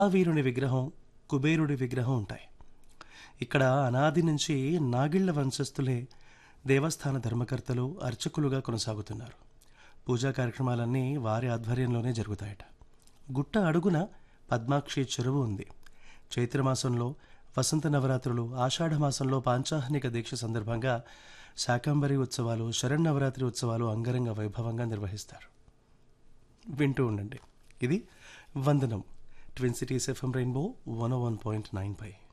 మహావీరుని విగ్రహం కుబేరుడి విగ్రహం ఉంటాయి ఇక్కడ అనాది నుంచి నాగిళ్ల వంశస్థులే దేవస్థాన ధర్మకర్తలు అర్చకులుగా కొనసాగుతున్నారు పూజా కార్యక్రమాలన్నీ వారి ఆధ్వర్యంలోనే జరుగుతాయట గుట్ట అడుగున పద్మాక్షి చెరువు ఉంది చైత్రమాసంలో వసంత నవరాత్రులు ఆషాఢ మాసంలో పాంచాహ్నిక దీక్ష సందర్భంగా శాకంబరి ఉత్సవాలు శరన్నవరాత్రి ఉత్సవాలు అంగరంగ వైభవంగా నిర్వహిస్తారు వింటూ ఉండండి ఇది వందనం twin cities FM rainbow one one point nine పై